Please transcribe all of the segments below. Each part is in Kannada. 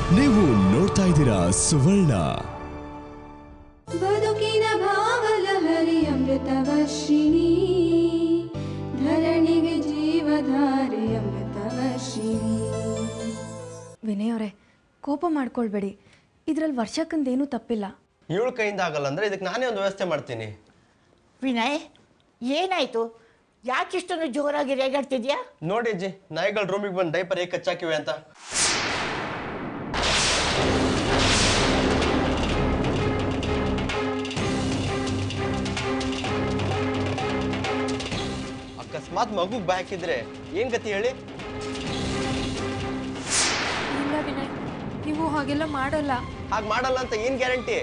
ನೀವು ನೋಡ್ತಾ ಇದ್ದೀರಾ ಸುವರ್ಣ ಬದುಕಿನ ಭಾವಲಹರಿ ಅಮೃತವರ್ಷಿಣಿ ಧರಣಿಗೆ ಜೀವಧಾರೆ ಅಮೃತವರ್ಷಿಣಿ ವಿನಯ್ ಅವರೇ ಕೋಪ ಮಾಡ್ಕೊಳ್ಬೇಡಿ ಇದರಲ್ಲಿ ವರ್ಷಕ್ಕಂದೇನೂ ತಪ್ಪಿಲ್ಲ ಇವಳ ಕೈಯಿಂದ ಆಗಲ್ಲ ಅಂದ್ರೆ ಇದಕ್ಕೆ ನಾನೇ ಒಂದು ವ್ಯವಸ್ಥೆ ಮಾಡ್ತೀನಿ ವಿನಯ್ ಏನಾಯ್ತು ಯಾಕಿಷ್ಟೊಂದು ಜೋರಾಗಿ ರೇಗಾಡ್ತಿದ್ಯಾ ನೋಡಿ ಅಜ್ಜಿ ನಾಯಿಗಳ ರೂಮಿಗೆ ಬಂದು ಡೈಪರ್ ಹೇಗೆ ಕಚ್ಚಾಕಿವೆ ಅಂತ ಅಕಸ್ಮಾತ್ ಮಗುಗ್ ಬಾಯ್ ಹಾಕಿದ್ರೆ ಏನ್ ಗತಿ ಹೇಳಿ ಇಲ್ಲ ವಿನಯ್ ನೀವು ಹಾಗೆಲ್ಲ ಮಾಡಲ್ಲ ಹಾಗೆ ಮಾಡಲ್ಲ ಅಂತ ಏನ್ ಗ್ಯಾರಂಟಿ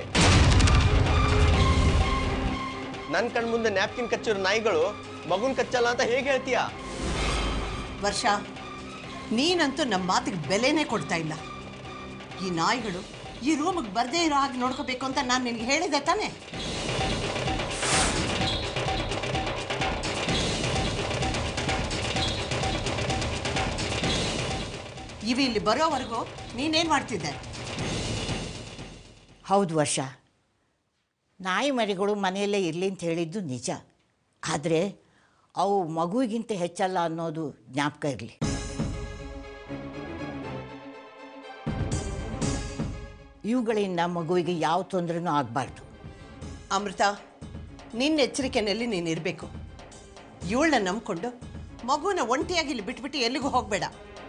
ನನ್ ಕಣ್ ಮುಂದೆ ನ್ಯಾಪ್ಕಿನ್ ಕಚ್ಚಿರೋ ನಾಯಿಗಳು ಮಗುನ್ ಕಚ್ಚಲ್ಲ ಅಂತ ಹೇಗೆ ಹೇಳ್ತೀಯಾ ವರ್ಷ ನೀನಂತೂ ನಮ್ಮ ಮಾತಿಗೆ ಬೆಲೆನೇ ಕೊಡ್ತಾ ಇಲ್ಲ ಈ ನಾಯಿಗಳು ಈ ರೂಮಿಗೆ ಬರ್ದೇ ಇರೋ ಹಾಗೆ ನೋಡ್ಕೋಬೇಕು ಅಂತ ನಾನು ನಿನಗೆ ಹೇಳಿದೆ ತಾನೇ ಇವು ಇಲ್ಲಿ ಬರೋವರೆಗೂ ನೀನೇನು ಮಾಡ್ತಿದ್ದೆ ಹೌದು ವರ್ಷ ನಾಯಿ ಮರಿಗಳು ಮನೆಯಲ್ಲೇ ಇರಲಿ ಅಂತ ಹೇಳಿದ್ದು ನಿಜ ಆದರೆ ಅವು ಮಗುವಿಗಿಂತ ಹೆಚ್ಚಲ್ಲ ಅನ್ನೋದು ಜ್ಞಾಪಕ ಇರಲಿ ಇವುಗಳಿಂದ ಮಗುವಿಗೆ ಯಾವ ತೊಂದರೆನೂ ಆಗಬಾರ್ದು ಅಮೃತ ನಿನ್ನ ಎಚ್ಚರಿಕೆಯಲ್ಲಿ ನೀನು ಇರಬೇಕು ಇವಳನ್ನ ನಂಬ್ಕೊಂಡು ಮಗುನ ಒಂಟಿಯಾಗಿ ಇಲ್ಲಿ ಬಿಟ್ಬಿಟ್ಟು ಎಲ್ಲಿಗೂ ಹೋಗಬೇಡ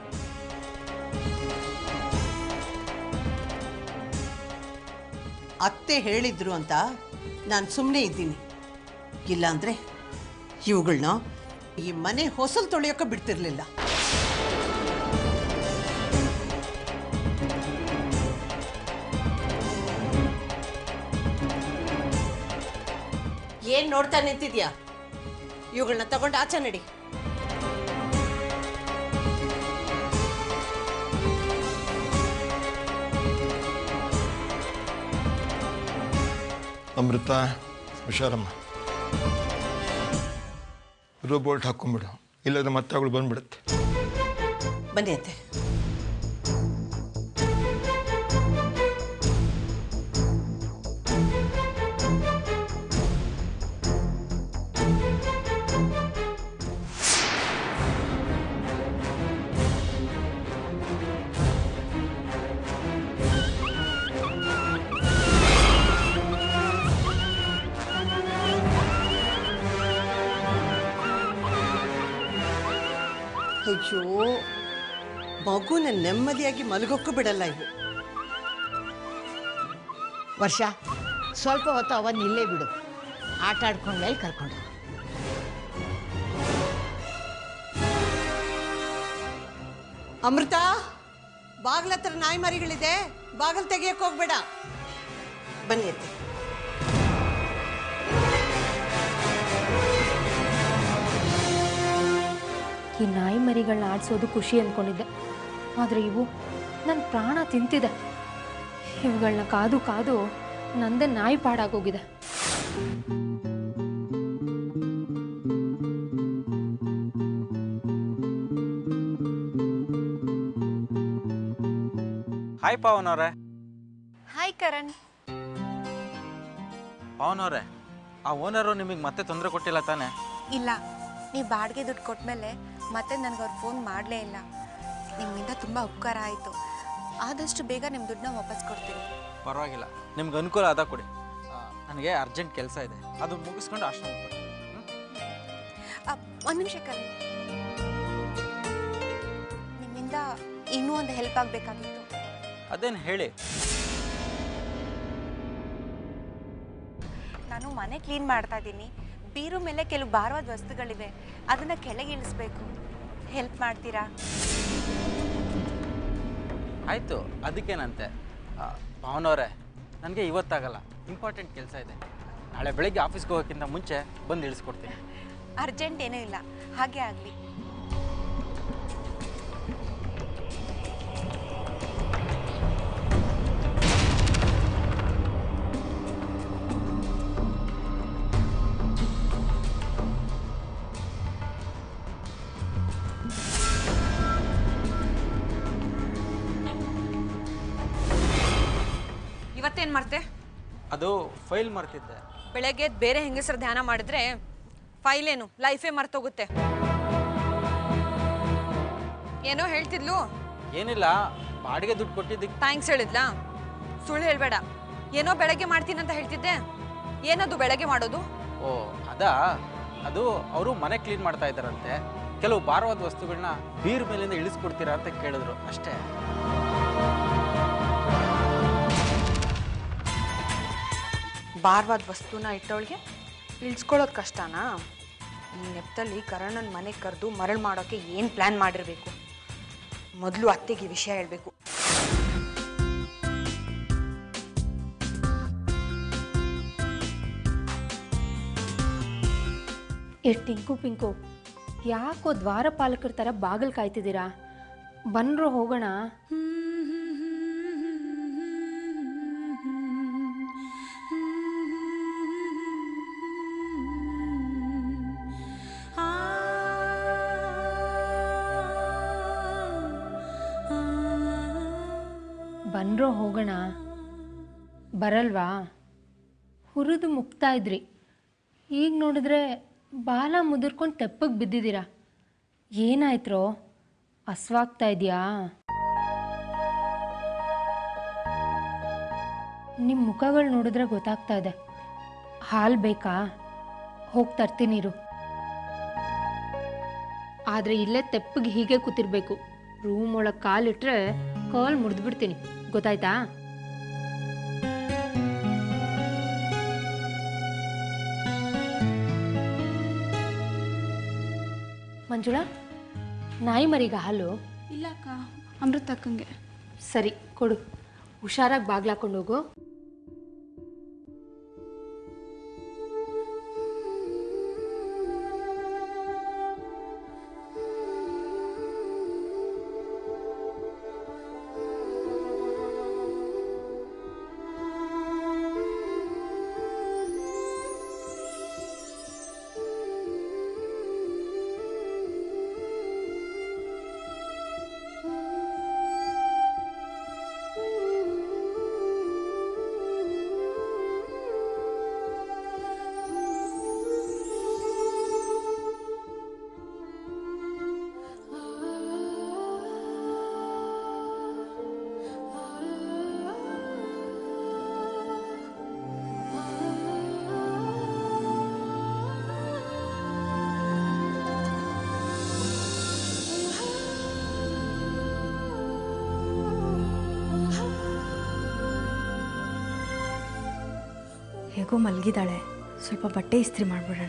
ಅತ್ತೆ ಹೇಳಿದ್ರು ಅಂತ ನಾನು ಸುಮ್ಮನೆ ಇದ್ದೀನಿ ಇಲ್ಲಾಂದ್ರೆ ಇವುಗಳನ್ನ ಈ ಮನೆ ಹೊಸಲು ತೊಳೆಯೋಕೆ ಬಿಡ್ತಿರ್ಲಿಲ್ಲ ಏನ್ ನೋಡ್ತಾ ನಿಂತಿದ್ಯಾ ಇವುಗಳನ್ನ ತಗೊಂಡು ಆಚೆ ನಡಿ ಅಮೃತ ಹುಷಾರಮ್ಮ ರೋ ಬೋಲ್ಟ್ ಹಾಕ್ಕೊಂಬಿಡು ಇಲ್ಲದ ಮತ್ತೆ ಅವಳು ಬಂದ್ಬಿಡುತ್ತೆ ಬನ್ನಿ ಅತ್ತೆ ಅಯ್ಯೋ ಮಗುನ ನೆಮ್ಮದಿಯಾಗಿ ಮಲಗೋಕ್ಕೂ ಬಿಡಲ್ಲ ಇವು ವರ್ಷ ಸ್ವಲ್ಪ ಹೊತ್ತು ಅವನ್ನ ಇಲ್ಲೇ ಬಿಡು ಆಟ ಆಡ್ಕೊಂಡ ಮೇಲೆ ಕರ್ಕೊಂಡು ಹೋಗು. ಅಮೃತ ಬಾಗ್ಲ ಹತ್ರ ನಾಯಿ ಮರಿಗಳಿದೆ ಬಾಗಿಲು ತೆಗಿಯಕ್ಕೆ ಹೋಗ್ಬೇಡ ಬನ್ನಿ ಅತ್ತೆ ಈ ನಾಯಿ ಮರಿಗಳನ್ನ ಆಡಿಸೋದು ಖುಷಿ ಅಂದ್ಕೊಂಡಿದ್ದೆ ಆದರೆ ಇವು ನನ್ನ ಪ್ರಾಣ ತಿಂತಿದೆ ಇವುಗಳನ್ನ ಕಾದು ಕಾದು ನಂದೇ ನಾಯಿ ಪಾಡಾಗೋಗಿದೆ ಹಾಯ್ ಪವನ್ ಅವರೇ ಹಾಯ್ ಕರಣ್ ಪವನ್ ಅವರೇ ಆ ಓನರು ನಿಮಗೆ ಮತ್ತೆ ತೊಂದರೆ ಕೊಟ್ಟಿಲ್ಲ ತಾನೆ ಇಲ್ಲ ನೀವು ಬಾಡಿಗೆ ದುಡ್ಡು ಕೊಟ್ಮೇಲೆ ಮತ್ತೆ ನನಗೆ ಅವ್ರು ಫೋನ್ ಮಾಡಲೇ ಇಲ್ಲ ನಿಮ್ಮಿಂದ ತುಂಬ ಉಪಕಾರ ಆಯಿತು ಆದಷ್ಟು ಬೇಗ ನಿಮ್ಮ ದುಡ್ಡನ್ನ ವಾಪಸ್ ಕೊಡ್ತೀನಿ ಪರವಾಗಿಲ್ಲ ನಿಮ್ಗೆ ಅನುಕೂಲ ಆದ ಕೊಡಿ ಆ, ನನಗೆ ಅರ್ಜೆಂಟ್ ಕೆಲಸ ಇದೆ ಅದು ಮುಗಿಸ್ಕೊಂಡು ಆಶ್ರಮ ಕೊಡಿ ಒಂದು ನಿಮಿಷ ಕರಣ್ ನಿಮ್ಮಿಂದ ಇನ್ನೂ ಒಂದು ಹೆಲ್ಪ್ ಆಗಬೇಕಾಗಿತ್ತು ಅದೇನು ಹೇಳಿ ನಾನು ಮನೆ ಕ್ಲೀನ್ ಮಾಡ್ತಾ ಇದ್ದೀನಿ ಬೀರು ಮೇಲೆ ಕೆಲವು ಭಾರವಾದ ವಸ್ತುಗಳಿವೆ ಅದನ್ನು ಕೆಳಗೆ ಇಳಿಸ್ಬೇಕು ಹೆಲ್ಪ್ ಮಾಡ್ತೀರಾ ಆಯಿತು ಅದಕ್ಕೇನಂತೆ ಆ, ಪವನ್ ಅವರೇ ನನಗೆ ಇವತ್ತಾಗಲ್ಲ ಇಂಪಾರ್ಟೆಂಟ್ ಕೆಲಸ ಇದೆ ನಾಳೆ ಬೆಳಗ್ಗೆ ಆಫೀಸ್ಗೆ ಹೋಗೋಕ್ಕಿಂತ ಮುಂಚೆ ಬಂದು ಇಳಿಸ್ಕೊಡ್ತೀನಿ ಅರ್ಜೆಂಟ್ ಏನೂ ಇಲ್ಲ ಹಾಗೆ ಆಗಲಿ ಮತ್ತೇನು ಮಾಡ್ತೆ ಅದು ಫೈಲ್ ಮರ್ತಿದ್ದೆ ಬೆಳಗ್ಗೆ ಎದ್ದು ಬೇರೆ ಹೆಂಗಸರ ಧ್ಯಾನ ಮಾಡಿದ್ರೆ ಫೈಲ್ ಏನು ಲೈಫೇ ಮರ್ತೋಗುತ್ತೆ ಏನೋ ಹೇಳ್ತಿದ್ಲು ಏನಿಲ್ಲ ಬಾಡಿಗೆ ದುಡ್ಡು ಕೊಟ್ಟಿದ್ದಕ್ಕೆ ಥ್ಯಾಂಕ್ಸ್ ಹೇಳಿದ್ಲಾ ಸುಳ್ಳು ಹೇಳ್ಬೇಡ ಏನೋ ಬೆಳಗ್ಗೆ ಮಾಡ್ತೀನಿ ಅಂತ ಹೇಳ್ತಿದ್ದೆ ಏನದು ಬೆಳಗ್ಗೆ ಮಾಡೋದು ಓ ಅದಾ ಅದು ಅವರು ಮನೆ ಕ್ಲೀನ್ ಮಾಡ್ತಾ ಇದ್ದಾರಂತೆ ಕೆಲವು ಭಾರವಾದ ವಸ್ತುಗಳನ್ನ ಬೀರ್ ಮೇಲಿಂದ ಇಳಿಸ್ಕೊಡ್ತೀರಾ ಅಂತ ಕೇಳಿದ್ರು ಅಷ್ಟೇ ಭಾರವಾದ ವಸ್ತುನ ಇಟ್ಟವಳಿಗೆ ಇಳಿಸ್ಕೊಳ್ಳೋದು ಕಷ್ಟನಾ ಈ ನೆಪದಲ್ಲಿ ಕರಣನ್ ಮನೆಗೆ ಕರೆದು ಮರಳು ಮಾಡೋಕ್ಕೆ ಏನು ಪ್ಲ್ಯಾನ್ ಮಾಡಿರಬೇಕು ಮೊದಲು ಅತ್ತೆಗೆ ಈ ವಿಷಯ ಹೇಳಬೇಕು ಏ ಟಿಂಕು ಪಿಂಕು ಯಾಕೋ ದ್ವಾರಪಾಲಕರ ಥರ ಬಾಗಿಲು ಕಾಯ್ತಿದ್ದೀರಾ ಬನ್ರೋ ಹೋಗೋಣ ಬನ್ರೋ ಹೋಗೋಣ ಬರಲ್ವಾ ಹುರಿದು ಮುಗ್ತಾ ಇದ್ರಿ ಈಗ ನೋಡಿದ್ರೆ ಬಾಲ ಮುದುರ್ಕೊಂಡು ತೆಪ್ಪಗೆ ಬಿದ್ದಿದ್ದೀರಾ ಏನಾಯ್ತ್ರೋ ಹಸ್ವಾಗ್ತಾ ಇದೆಯಾ ನಿಮ್ಮ ಮುಖಗಳು ನೋಡಿದ್ರೆ ಗೊತ್ತಾಗ್ತಾ ಇದೆ ಹಾಲು ಬೇಕಾ ಹೋಗಿ ತರ್ತೀನಿರು ಆದರೆ ಇಲ್ಲೇ ತೆಪ್ಪಗೆ ಹೀಗೆ ಕೂತಿರ್ಬೇಕು ರೂಮ್ ಒಳಗೆ ಕಾಲಿಟ್ರೆ ಕಾಲ್ ಮುರಿದ್ಬಿಡ್ತೀನಿ ಗೊತ್ತಾಯ್ತಾ ಮಂಜುಳಾ ನಾಯಿ ಮರಿಗ ಹಾಲು ಇಲ್ಲ ಅಕ್ಕ ಅಮೃತ ಅಕ್ಕಂಗೆ ಸರಿ ಕೊಡು ಹುಷಾರಾಗಿ ಬಾಗ್ಲಾಕೊಂಡು ಹೋಗು ಹೇಗೋ ಮಲಗಿದಾಳೆ ಸ್ವಲ್ಪ ಬಟ್ಟೆ ಇಸ್ತ್ರಿ ಮಾಡಿಬಿಡೋಣ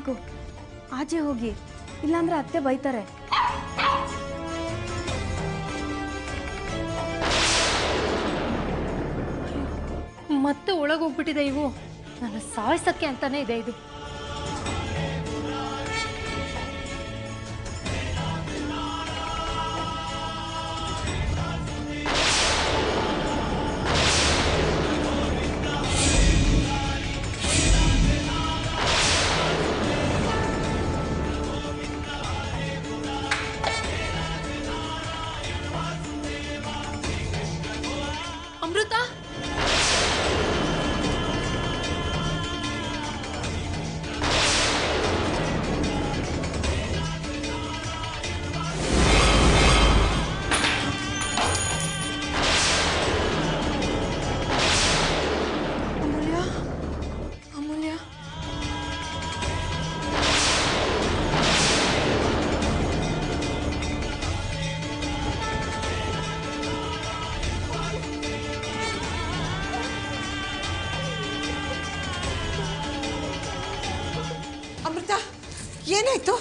ಅನ್ಕು ಆಚೆ ಹೋಗಿ ಇಲ್ಲಾಂದ್ರೆ ಅತ್ತೆ ಬೈತಾರೆ ಮತ್ತೆ ಒಳಗೋಗ್ಬಿಟ್ಟಿದೆ ಇವು ನನ್ನ ಸಾಯಿಸಕ್ಕೆ ಅಂತಾನೆ ಇದೆ ಇದು ಅಮೃತ ಅಮೂಲ್ಯ ಅಮೂಲ್ಯ ಅಮೃತ ಏನಾಯ್ತು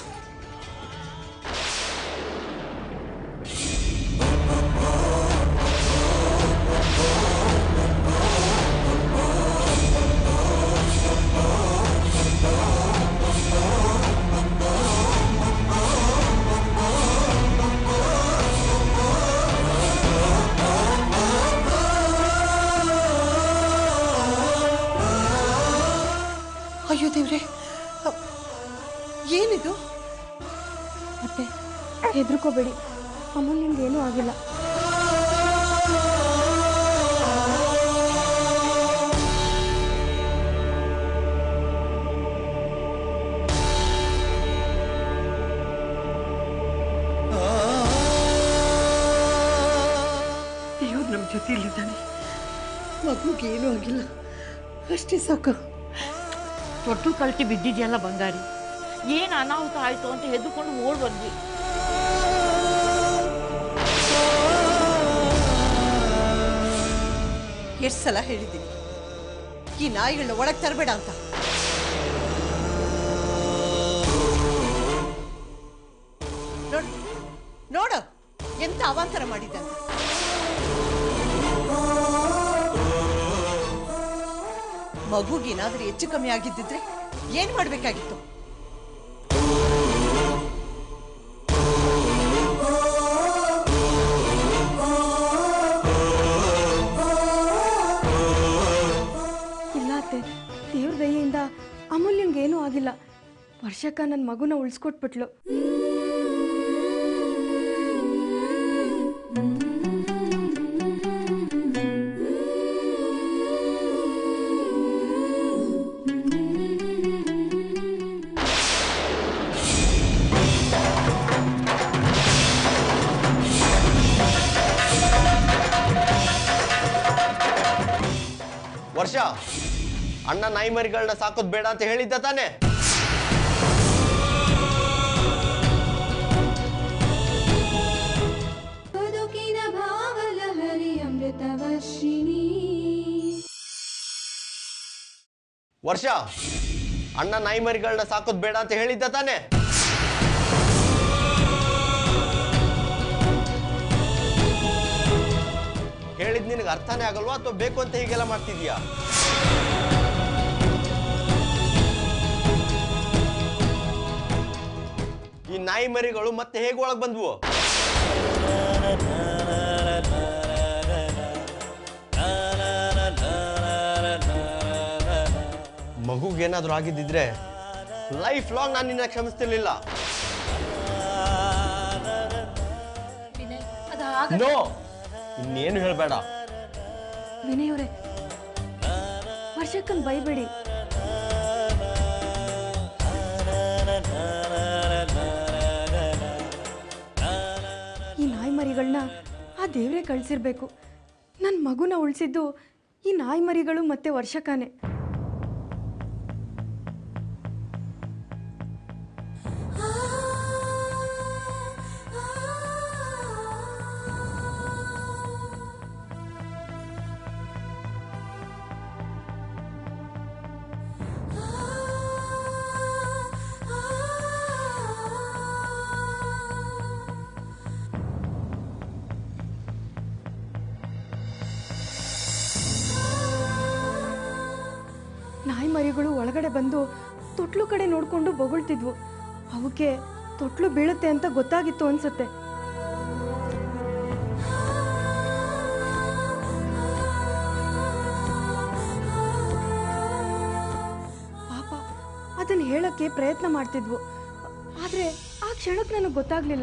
ಅಯ್ಯೋ ದೇವ್ರೆ ಅ, ಏನಿದು ಅತ್ತೆ ಹೆದರ್ಕೋಬೇಡಿ ಅಮೂಲ್ಯಂಗೆ ಏನೂ ಆಗಿಲ್ಲ ಇವ್ರು ನಮ್ಮ ಜೊತೆಯಲ್ಲಿದ್ದಾನೆ ಮಗುಗೆ ಏನೂ ಆಗಿಲ್ಲ ಅಷ್ಟೇ ಸಾಕು ತೊಟ್ಟು ಕಲ್ಟಿ ಬಿದ್ದಿದೆಯಲ್ಲ ಬಂಗಾರಿ ಏನು ಅನಾಹುತ ಆಯಿತು ಅಂತ ಹೆದ್ದುಕೊಂಡು ಓಡ್ ಬಂದ್ವಿ ಎಷ್ಟು ಸಲ ಹೇಳಿದ್ದೀನಿ ಈ ನಾಯಿಗಳನ್ನ ಒಳಗೆ ತರಬೇಡ ಅಂತ ನೋಡು ನೋಡು ಎಂತ ಅವಾಂತರ ಮಾಡಿದ್ದಾನೆ ಮಗುಗೇನಾದ್ರೂ ಹೆಚ್ಚು ಕಮ್ಮಿ ಆಗಿದ್ದಿದ್ರೆ ಏನ್ ಮಾಡ್ಬೇಕಾಗಿತ್ತು ಇಲ್ಲ ಅತ್ತೆ ದೇವ್ರ ದಯೆಯಿಂದ ಅಮೂಲ್ಯಂಗೆ ಏನೂ ಆಗಿಲ್ಲ ವರ್ಷಕ್ಕ ನನ್ನ ಮಗುನ ಉಳಿಸ್ಕೊಟ್ಬಿಟ್ಲು ವರ್ಷ ಅಣ್ಣ ನಾಯಿ ಮರಿಗಳನ್ನ ಸಾಕೋದ್ ಬೇಡ ಅಂತ ಹೇಳಿದ್ದ ತಾನೆ ಬದುಕಿನ ಭಾವಲಹರಿ ಅಮೃತವರ್ಷಿಣಿ ವರ್ಷ ಅಣ್ಣ ನಾಯಿ ಮರಿಗಳನ್ನ ಸಾಕೋದ್ ಬೇಡ ಅಂತ ಹೇಳಿದ್ದ ತಾನೆ ಹೇಳಿದ್ ನಿನಗೆ ಅರ್ಥನೇ ಆಗಲ್ವಾ ಅಥವಾ ಬೇಕು ಅಂತ ಹೀಗೆಲ್ಲ ಮಾಡ್ತಿದ್ಯಾ ಈ ನಾಯಿ ಮರಿಗಳು ಮತ್ತೆ ಹೇಗೆ ಒಳಗ್ ಬಂದ್ವು ಮಗುಗೇನಾದ್ರೂ ಆಗಿದ್ದಿದ್ರೆ ಲೈಫ್ ಲಾಂಗ್ ನಾನು ನಿನ್ನ ಕ್ಷಮಿಸ್ತಿರ್ಲಿಲ್ಲ ನೋ ಇನ್ನೇನು ಹೇಳಬೇಡ ವಿನಯ್ ಅವರೇ ವರ್ಷಕ್ಕನ್ ಬೈಬೇಡಿ ಈ ನಾಯಿ ಮರಿಗಳನ್ನ ಆ ದೇವ್ರೇ ಕಳ್ಸಿರ್ಬೇಕು ನನ್ನ ಮಗುನ ಉಳಿಸಿದ್ದು ಈ ನಾಯಿ ಮರಿಗಳು ಮತ್ತೆ ವರ್ಷಕಾನೆ ನಾಯಿ ಮರಿಗಳು ಒಳಗಡೆ ಬಂದು ತೊಟ್ಲು ಕಡೆ ನೋಡ್ಕೊಂಡು ಬೊಗಳ್ತಿದ್ವು ಅವಕ್ಕೆ ತೊಟ್ಲು ಬೀಳುತ್ತೆ ಅಂತ ಗೊತ್ತಾಗಿತ್ತು ಅನ್ಸುತ್ತೆ ಪಾಪ ಅದನ್ನ ಹೇಳಕ್ಕೆ ಪ್ರಯತ್ನ ಮಾಡ್ತಿದ್ವು ಆದ್ರೆ ಆ ಕ್ಷಣಕ್ಕೆ ನನಗೆ ಗೊತ್ತಾಗ್ಲಿಲ್ಲ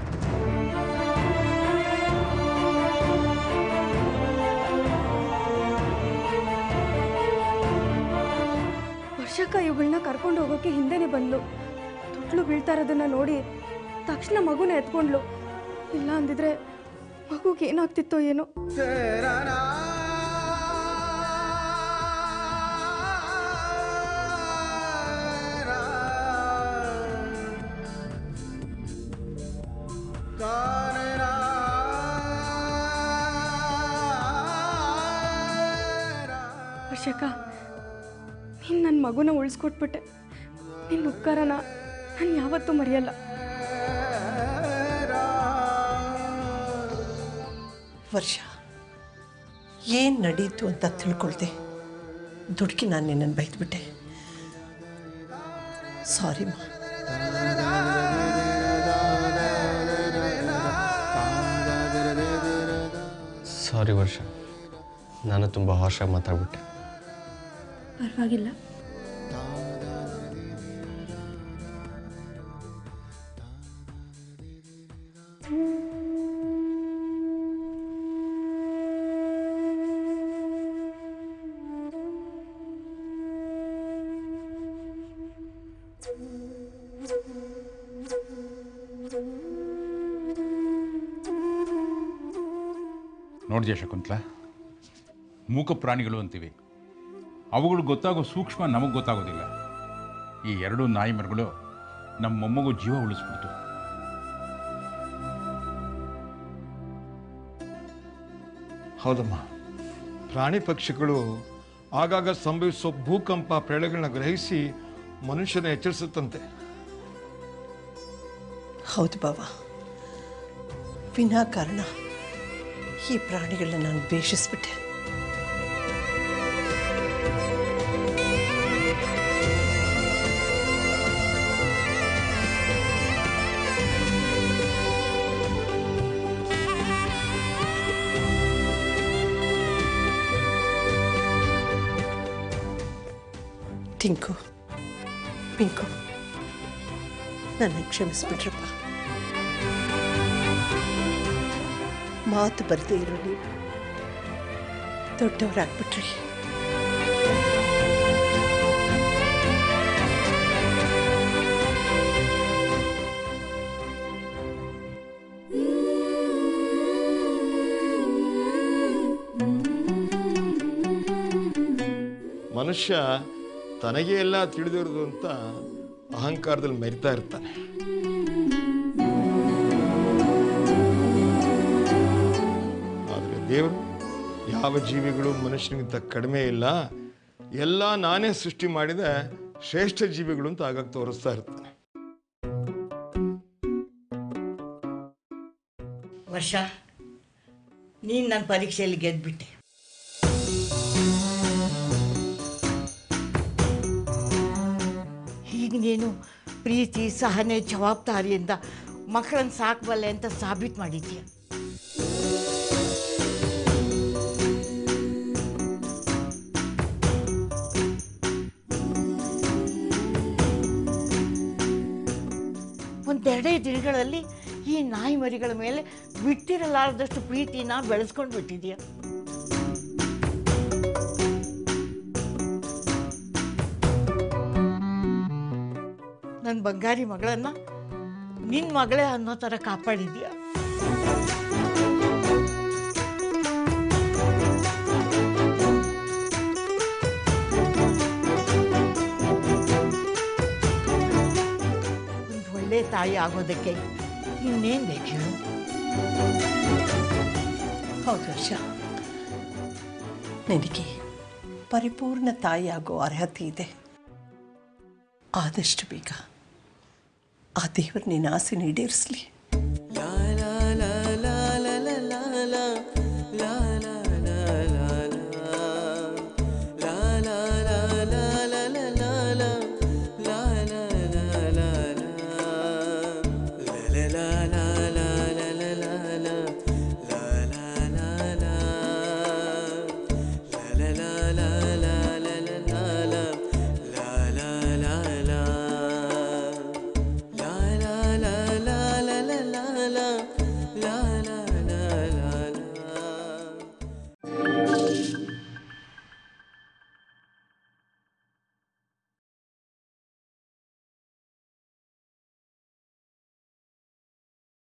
ವರ್ಷಕ್ಕ ಇವುಗಳನ್ನ ಕರ್ಕೊಂಡು ಹೋಗೋಕೆ ಹಿಂದೆನೆ ಬಂದ್ಲು ತೊಟ್ಲು ಬೀಳ್ತಾ ಇರೋದನ್ನ ನೋಡಿ ತಕ್ಷಣ ಮಗುನ ಎತ್ಕೊಂಡ್ಲು ಇಲ್ಲ ಅಂದಿದ್ರೆ ಮಗುಗೆ ಏನಾಗ್ತಿತ್ತೋ ಏನೋ ವರ್ಷಕ್ಕ ನೀನು ನನ್ನ ಮಗುನ ಉಳಿಸ್ಕೊಟ್ಬಿಟ್ಟೆ ನಿನ್ನ ಉಪಕಾರನ ನಾನು ಯಾವತ್ತೂ ಮರೆಯಲ್ಲ ವರ್ಷ ಏನು ನಡೀತು ಅಂತ ತಿಳ್ಕೊಳ್ದೆ ದುಡುಕಿ ನಾನು ನಿನ್ನನ್ನು ಬೈದ್ಬಿಟ್ಟೆ ಸಾರಿ ಮಾ ಸಾರಿ ವರ್ಷ ನಾನು ತುಂಬ ಹಾರ್ಷಾಗಿ ಮಾತಾಡ್ಬಿಟ್ಟೆ ಪರವಾಗಿಲ್ಲ ನೋಡಿದೆ ಶಕುಂತಲ ಮೂಕ ಪ್ರಾಣಿಗಳು ಅಂತೀವಿ ಅವುಗಳು ಗೊತ್ತಾಗೋ ಸೂಕ್ಷ್ಮ ನಮಗೆ ಗೊತ್ತಾಗೋದಿಲ್ಲ ಈ ಎರಡು ನಾಯಿ ಮರಗಳು ನಮ್ಮ ಮೊಮ್ಮಗು ಜೀವ ಉಳಿಸ್ಬಿಡ್ತು ಹೌದಮ್ಮ ಪ್ರಾಣಿ ಪಕ್ಷಿಗಳು ಆಗಾಗ ಸಂಭವಿಸೋ ಭೂಕಂಪ ಪ್ರಳಯಗಳನ್ನ ಗ್ರಹಿಸಿ ಮನುಷ್ಯನ ಎಚ್ಚರಿಸುತ್ತಂತೆ ಹೌದು ಬಾವ ವಿನಾಕಾರಣ ಈ ಪ್ರಾಣಿಗಳನ್ನ ನಾನು ದ್ವೇಷಿಸ್ಬಿಟ್ಟೆ ಟಿಂಕು ಪಿಂಕು ನನ್ನ ಕ್ಷಮಿಸ್ಬಿಟ್ರಪ್ಪ ಮಾತು ಬರದೇ ಇರೋ ನೀವು ದೊಡ್ಡವರಾಗ್ಬಿಟ್ರಿ ಮನುಷ್ಯ ತನಗೆ ಎಲ್ಲ ತಿಳಿದಿರೋದು ಅಂತ ಅಹಂಕಾರದಲ್ಲಿ ಮೆರಿತಾ ಇರ್ತಾನೆ ಆದರೆ ದೇವರು ಯಾವ ಜೀವಿಗಳು ಮನುಷ್ಯನಿಗಿಂತ ಕಡಿಮೆ ಇಲ್ಲ ಎಲ್ಲ ನಾನೇ ಸೃಷ್ಟಿ ಮಾಡಿದ ಶ್ರೇಷ್ಠ ಜೀವಿಗಳು ಅಂತ ಆಗಾಗ ತೋರಿಸ್ತಾ ಇರ್ತಾನೆ ವರ್ಷ ನೀನು ನನ್ನ ಪರೀಕ್ಷೆಯಲ್ಲಿ ಗೆದ್ಬಿಟ್ಟೆ ಹೀಗೆ ನೀನು ಪ್ರೀತಿ ಸಹನೆ ಜವಾಬ್ದಾರಿಯಿಂದ ಮಕ್ಕಳನ್ನು ಸಾಕಬಲ್ಲೆ ಅಂತ ಸಾಬೀತು ಮಾಡಿದ್ದೀಯ ಒಂದೆರಡೇ ದಿನಗಳಲ್ಲಿ ಈ ನಾಯಿ ಮರಿಗಳ ಮೇಲೆ ಬಿಟ್ಟಿರಲಾರದಷ್ಟು ಪ್ರೀತಿನ ಬೆಳೆಸ್ಕೊಂಡು ಬಿಟ್ಟಿದೀಯ ನನ್ನ ಬಂಗಾರಿ ಮಗಳನ್ನ ನಿನ್ನ ಮಗಳೇ ಅನ್ನೋ ಥರ ಕಾಪಾಡಿದ್ಯಾ ಒಂದು ಒಳ್ಳೆ ತಾಯಿ ಆಗೋದಕ್ಕೆ ಇನ್ನೇನು ಬೇಕು ಹೇಳು ಹೌದು ವರ್ಷ ನಿನಗೆ ಪರಿಪೂರ್ಣ ತಾಯಿಯಾಗೋ ಅರ್ಹತೆ ಇದೆ ಆದಷ್ಟು ಬೇಗ ಆ ದೇವರು ನಿನ್ನ ಆಸೆ ಈಡೇರಿಸಲಿ